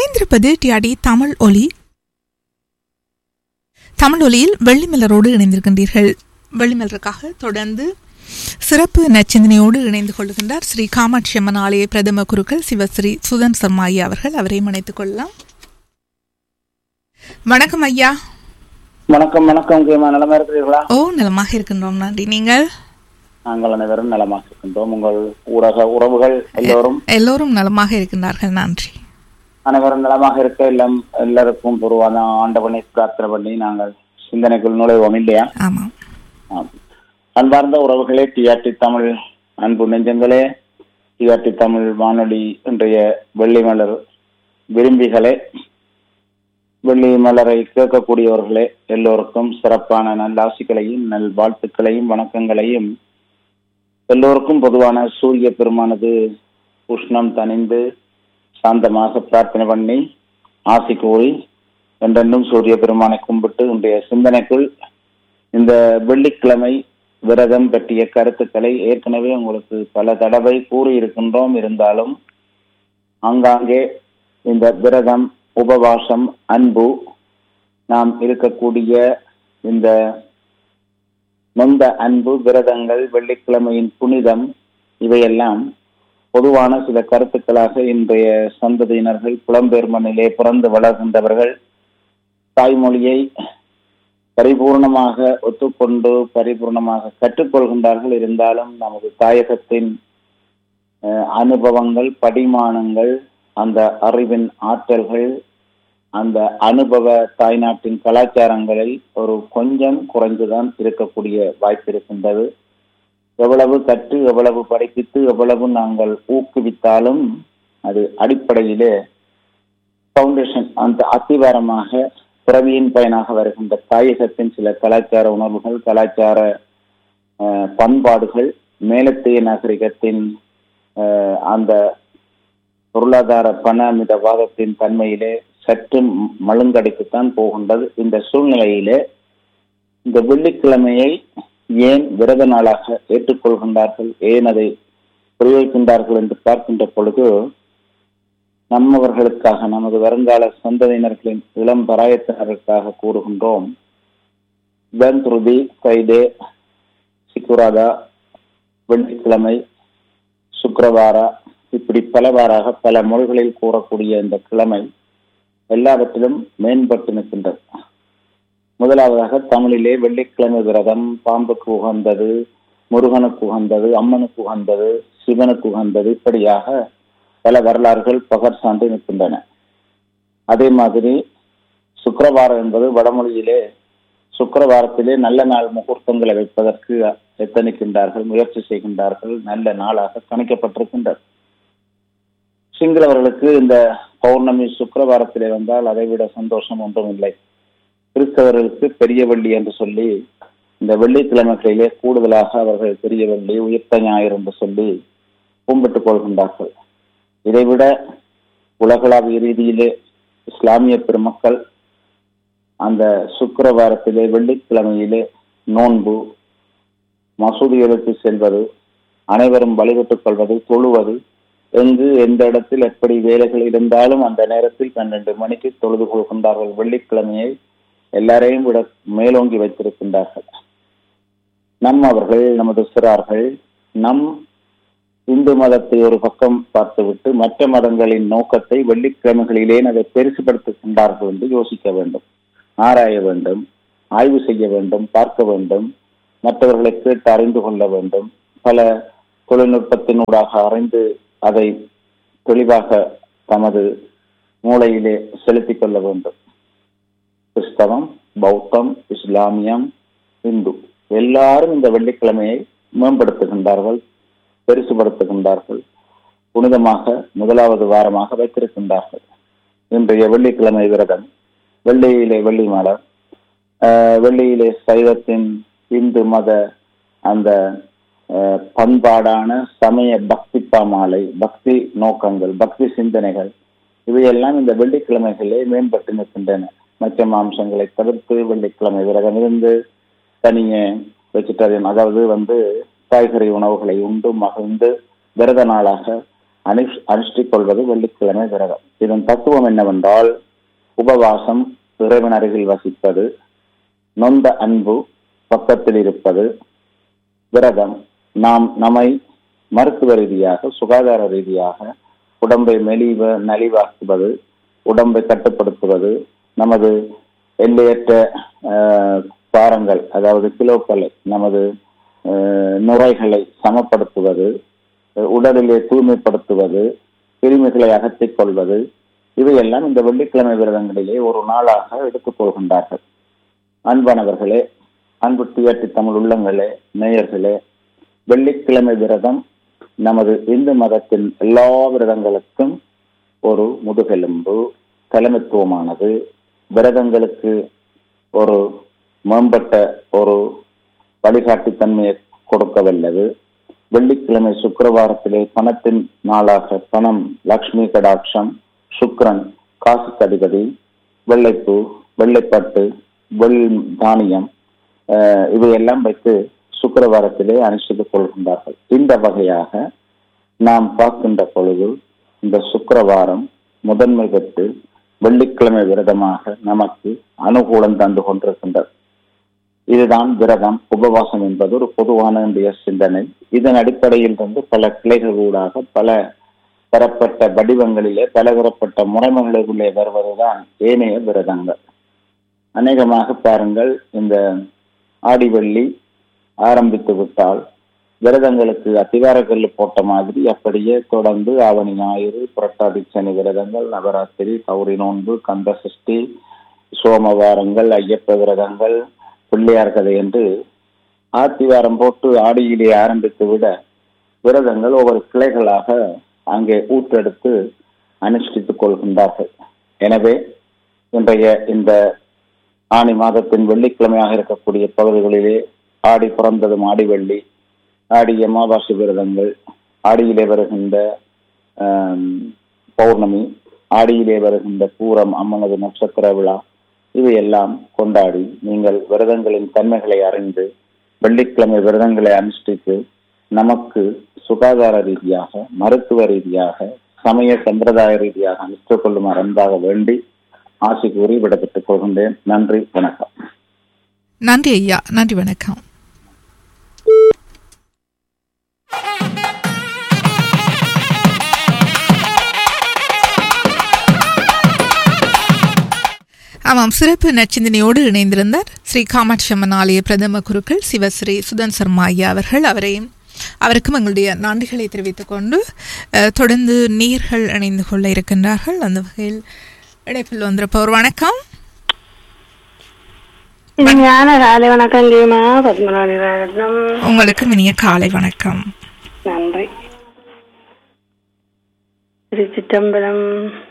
இணைந்திருப்பது டிஆடி தமிழ் ஒலி தமிழ் ஒலியில் வெள்ளிமலரோடு இணைந்திருக்கின்றீர்கள் வெள்ளிமலருக்காக தொடர்ந்து சிறப்பு நச்சிந்தனையோடு இணைந்து கொள்கின்றார் ஸ்ரீ காமாட்சி அம்மன் ஆலய பிரதம குருக்கள் சிவஸ்ரீ சுதன் சர்மாயி அவர்கள் அவரையும் இணைத்துக் கொள்ளலாம் வணக்கம் ஐயா வணக்கம் வணக்கம் கேமா நலமா இருக்கிறீர்களா ஓ நலமாக இருக்கின்றோம் நன்றி நீங்கள் நாங்கள் அனைவரும் நலமாக இருக்கின்றோம் உங்கள் ஊடக உறவுகள் எல்லோரும் எல்லோரும் நலமாக இருக்கின்றார்கள் நன்றி அனைவரும் நலமாக இருக்க எல்லாம் எல்லாருக்கும் பொதுவான ஆண்டவனை பிரார்த்தனை பண்ணி நாங்கள் சிந்தனைக்குள் நுழைவோம் இல்லையா ஆமாம் ஆம். அன்பார்ந்த உறவுகளே டிஆர்டி தமிழ் அன்பு நெஞ்சங்களே டிஆர்டி தமிழ் வானொலி இன்றைய வெள்ளி மலர் விரும்பிகளே வெள்ளி மலரை கேட்கக்கூடியவர்களே எல்லோருக்கும் சிறப்பான நல்லாசிகளையும் நல் வாழ்த்துக்களையும் வணக்கங்களையும் எல்லோருக்கும் பொதுவான சூரிய பெருமானது உஷ்ணம் தணிந்து சாந்தமாக பிரார்த்தனை பண்ணி ஆசி கூறி என்றென்றும் சூரிய பெருமானை கும்பிட்டு இன்றைய சிந்தனைக்குள் இந்த வெள்ளிக்கிழமை விரதம் பற்றிய கருத்துக்களை ஏற்கனவே உங்களுக்கு பல தடவை கூறி இருக்கின்றோம் இருந்தாலும் ஆங்காங்கே இந்த விரதம் உபவாசம் அன்பு நாம் இருக்கக்கூடிய இந்த நொந்த அன்பு விரதங்கள் வெள்ளிக்கிழமையின் புனிதம் இவையெல்லாம் பொதுவான சில கருத்துக்களாக இன்றைய சந்ததியினர்கள் புலம்பெயர் மண்ணிலே பிறந்து வளர்கின்றவர்கள் தாய்மொழியை பரிபூர்ணமாக ஒத்துக்கொண்டு பரிபூர்ணமாக கற்றுக்கொள்கின்றார்கள் இருந்தாலும் நமது தாயகத்தின் அஹ், அனுபவங்கள் படிமானங்கள் அந்த அறிவின் ஆற்றல்கள் அந்த அனுபவ தாய்நாட்டின் கலாச்சாரங்களில் ஒரு கொஞ்சம் குறைந்துதான் இருக்கக்கூடிய வாய்ப்பு இருக்கின்றது எவ்வளவு கற்று எவ்வளவு படிப்பித்து எவ்வளவு நாங்கள் ஊக்குவித்தாலும் அது அடிப்படையிலே பவுண்டேஷன் அந்த அத்திவாரமாக பிறவியின் பயனாக வருகின்ற தாயகத்தின் சில கலாச்சார உணர்வுகள் கலாச்சார அஹ், பண்பாடுகள் மேலத்தைய நாகரிகத்தின் அஹ், அந்த பொருளாதார பண மிதவாதத்தின் தன்மையிலே சற்று மழுங்கடித்துத்தான் போகின்றது இந்த சூழ்நிலையிலே இந்த வெள்ளிக்கிழமையை ஏன் விரத நாளாக ஏற்றுக்கொள்கின்றார்கள் ஏன் அதை பிரயோகிக்கின்றார்கள் என்று பார்க்கின்ற பொழுது நம்மவர்களுக்காக நமது வருங்கால சந்ததியினர்களின் இளம் பராயத்தினருக்காக கூறுகின்றோம் பந்த்ருதி ஃப்ரைடே சிக்குராதா வெள்ளிக்கிழமை சுக்கிரவாரா இப்படி பலவாறாக பல மொழிகளில் கூறக்கூடிய இந்த கிழமை எல்லாவற்றிலும் மேம்பட்டு நிற்கின்றது முதலாவதாக தமிழிலே வெள்ளிக்கிழமை விரதம் பாம்புக்கு உகந்தது முருகனுக்கு உகந்தது அம்மனுக்கு உகந்தது சிவனுக்கு உகந்தது இப்படியாக பல வரலாறுகள் பகர் சான்று நிற்கின்றன அதே மாதிரி சுக்கிரவாரம் என்பது வடமொழியிலே சுக்கிரவாரத்திலே நல்ல நாள் முகூர்த்தங்களை வைப்பதற்கு எத்தனிக்கின்றார்கள் முயற்சி செய்கின்றார்கள் நல்ல நாளாக கணிக்கப்பட்டிருக்கின்றது சிங்களவர்களுக்கு இந்த பௌர்ணமி சுக்கிரவாரத்திலே வந்தால் அதைவிட சந்தோஷம் ஒன்றும் இல்லை கிறிஸ்தவர்களுக்கு பெரிய வெள்ளி என்று சொல்லி இந்த வெள்ளிக்கிழமைகளிலே கூடுதலாக அவர்கள் பெரிய வெள்ளி உயிர்த்த ஞாயிறு என்று சொல்லி கும்பிட்டுக் கொள்கின்றார்கள் இதைவிட உலகளாவிய ரீதியிலே இஸ்லாமிய பெருமக்கள் அந்த சுக்கிரவாரத்திலே வெள்ளிக்கிழமையிலே நோன்பு மசூதிகளுக்கு செல்வது அனைவரும் வழிபட்டுக் கொள்வது தொழுவது எங்கு எந்த இடத்தில் எப்படி வேலைகள் இருந்தாலும் அந்த நேரத்தில் பன்னெண்டு மணிக்கு தொழுது கொள்கின்றார்கள் வெள்ளிக்கிழமையை எல்லாரையும் விட மேலோங்கி வைத்திருக்கின்றார்கள் நம் அவர்கள் நமது சிறார்கள் நம் இந்து மதத்தை ஒரு பக்கம் பார்த்துவிட்டு மற்ற மதங்களின் நோக்கத்தை வெள்ளிக்கிழமைகளிலே அதை பெருசுபடுத்துகின்றார்கள் என்று யோசிக்க வேண்டும் ஆராய வேண்டும் ஆய்வு செய்ய வேண்டும் பார்க்க வேண்டும் மற்றவர்களை கேட்டு அறிந்து கொள்ள வேண்டும் பல தொழில்நுட்பத்தினூடாக அறிந்து அதை தெளிவாக தமது மூளையிலே செலுத்திக் கொள்ள வேண்டும் கிறிஸ்தவம் பௌத்தம் இஸ்லாமியம் இந்து எல்லாரும் இந்த வெள்ளிக்கிழமையை மேம்படுத்துகின்றார்கள் பெருசுபடுத்துகின்றார்கள் புனிதமாக முதலாவது வாரமாக வைத்திருக்கின்றார்கள் இன்றைய வெள்ளிக்கிழமை விரதம் வெள்ளியிலே வெள்ளி மலர் ஆஹ் வெள்ளியிலே சைவத்தின் இந்து மத அந்த ஆஹ் பண்பாடான சமய பக்தி பாமாலை பக்தி நோக்கங்கள் பக்தி சிந்தனைகள் இவையெல்லாம் இந்த வெள்ளிக்கிழமைகளே மேம்பட்டு நிற்கின்றன மற்ற மாம்சங்களை தவிர்த்து வெள்ளிக்கிழமை விரதம் இருந்து தனியே வெஜிடேரியன் அதாவது வந்து காய்கறி உணவுகளை உண்டு மகிழ்ந்து விரத நாளாக அனுஷ் அனுஷ்டிக் கொள்வது வெள்ளிக்கிழமை விரதம் இதன் தத்துவம் என்னவென்றால் உபவாசம் இறைவன் அருகில் வசிப்பது நொந்த அன்பு பக்கத்தில் இருப்பது விரதம் நாம் நம்மை மருத்துவ ரீதியாக சுகாதார ரீதியாக உடம்பை மெலிவ நலிவாக்குவது உடம்பை கட்டுப்படுத்துவது நமது எல்லையற்ற ஆஹ், பாரங்கள் அதாவது கிலோக்களை நமது ஆஹ், நுரைகளை சமப்படுத்துவது உடலிலே தூய்மைப்படுத்துவது கிருமிகளை அகற்றிக் கொள்வது இவையெல்லாம் இந்த வெள்ளிக்கிழமை விரதங்களிலே ஒரு நாளாக எடுத்துக் கொள்கின்றார்கள் அன்பானவர்களே அன்பு டிஆர்டி தமிழ் உள்ளங்களே நேயர்களே வெள்ளிக்கிழமை விரதம் நமது இந்து மதத்தின் எல்லா விரதங்களுக்கும் ஒரு முதுகெலும்பு தலைமைத்துவமானது விரதங்களுக்கு ஒரு மேம்பட்ட ஒரு வழிகாட்டித்தன்மையை கொடுக்க வல்லது வெள்ளிக்கிழமை சுக்கிரவாரத்திலே பணத்தின் நாளாக பணம் லக்ஷ்மி கடாட்சம் சுக்கிரன் காசுக்கு அதிபதி வெள்ளைப்பூ வெள்ளைப்பட்டு வெள் தானியம் அஹ், இவையெல்லாம் வைத்து சுக்கிரவாரத்திலே அனுஷ்டித்துக் கொள்கின்றார்கள் இந்த வகையாக நாம் பார்க்கின்ற பொழுது இந்த சுக்கிரவாரம் முதன்மை பெற்று வெள்ளிக்கிழமை விரதமாக நமக்கு அனுகூலம் தந்து கொண்டிருக்கின்றது இதுதான் விரதம் உபவாசம் என்பது ஒரு பொதுவான இன்றைய சிந்தனை இதன் அடிப்படையில் இருந்து பல கிளைகள் ஊடாக பல பெறப்பட்ட வடிவங்களிலே பலதரப்பட்ட முறைமைகளுக்குள்ளே வருவதுதான் ஏனைய விரதங்கள் அநேகமாக பாருங்கள் இந்த ஆடி வெள்ளி ஆரம்பித்து விட்டால் விரதங்களுக்கு அத்திவாரக்கல் போட்ட மாதிரி அப்படியே தொடர்ந்து ஆவணி ஞாயிறு புரட்டாதி சனி விரதங்கள் நவராத்திரி கௌரி நோன்பு கந்த சஷ்டி சோமவாரங்கள் ஐயப்ப விரதங்கள் பிள்ளையார் கதை என்று ஆத்திவாரம் போட்டு ஆடியிலே ஆரம்பித்து விட விரதங்கள் ஒவ்வொரு கிளைகளாக அங்கே ஊற்றெடுத்து அனுஷ்டித்துக் கொள்கின்றார்கள் எனவே இன்றைய இந்த ஆணி மாதத்தின் வெள்ளிக்கிழமையாக இருக்கக்கூடிய பகுதிகளிலே ஆடி பிறந்ததும் ஆடி வெள்ளி ஆடி அமாவாசை விரதங்கள் ஆடியிலே வருகின்ற ஆம், பௌர்ணமி ஆடியிலே வருகின்ற பூரம் அம்மனது நட்சத்திர விழா இவையெல்லாம் கொண்டாடி நீங்கள் விரதங்களின் தன்மைகளை அறிந்து வெள்ளிக்கிழமை விரதங்களை அனுஷ்டித்து நமக்கு சுகாதார ரீதியாக மருத்துவ ரீதியாக சமய சம்பிரதாய ரீதியாக அனுஷ்டித்துக் கொள்ளுமாறு அன்பாக வேண்டி ஆசை கூறி விடப்பட்டுக் கொள்கின்றேன் நன்றி வணக்கம் நன்றி ஐயா நன்றி வணக்கம் ஆமாம் சிறப்பு நச்சிந்தனையோடு இணைந்திருந்தார் ஸ்ரீ காமாட்சி அம்மன் ஆலய பிரதம குருக்கள் சிவஸ்ரீ சுதன் சர்மா ஐயா அவர்கள் அவரையும் அவருக்கும் எங்களுடைய நன்றிகளை தெரிவித்துக் கொண்டு அஹ், தொடர்ந்து நேர்கள் இணைந்து கொள்ள இருக்கின்றார்கள் அந்த வகையில் இணைப்பில் வந்திருப்பவர் வணக்கம் ஞான காலை வணக்கம் கீமா பத்மநாபி ரத்னம் உங்களுக்கு இனிய காலை வணக்கம் நன்றி திருச்சிட்டம்பலம்